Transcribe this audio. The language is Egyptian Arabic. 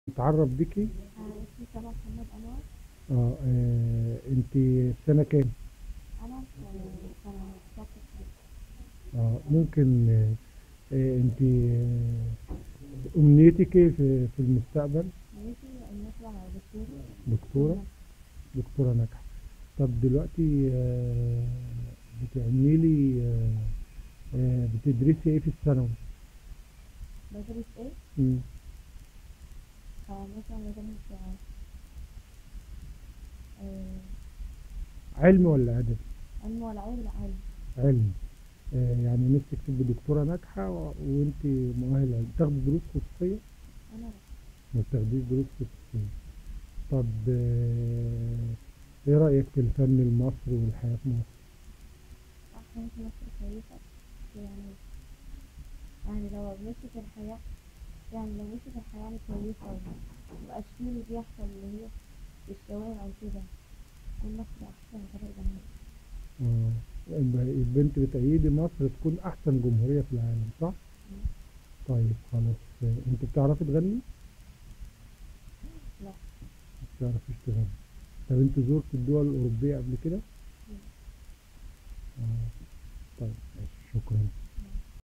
نتعرف بيكي اسمي سما محمد أنور اه, آه انت سنة كام أنا في سنة ستة ابتدائي اه ممكن آه آه، انت آه امنيتك إيه في في المستقبل نفسي إن أطلع دكتور دكتورة دكتورة ناجحة طب دلوقتي آه بتعملي لي آه آه بتدرسي ايه في الثانوي بدرس إيه؟ مم. آه مثلا بدرس آه، آه، علم ولا ادبي علم ولا علم علم علم آه يعني نفسك تبقي دكتورة ناجحة و- وانت مؤهلة علم تاخدي دروس خصوصية أنا ما بتاخديش دروس خصوصية طب آه، ايه رأيك في الفن المصري والحياة في مصر؟ أحسن في مصر كويسة يعني يعني لو مشي في الحياة يعني لو مشي في الحياة يعني كويسة ومبقاش فيه اللي بيحصل اللي هي في الشوارع وكده تكون مصر أحسن غير جميلة آه، يبقى يبقى انت بتأيدي مصر تكون أحسن جمهورية في العالم صح؟ طيب خلاص آه، انت بتعرفي تغني؟ لا ما بتعرفيش تغني طب انت زرت الدول الأوروبية قبل كده؟ آه. طيب ماشي، شكرا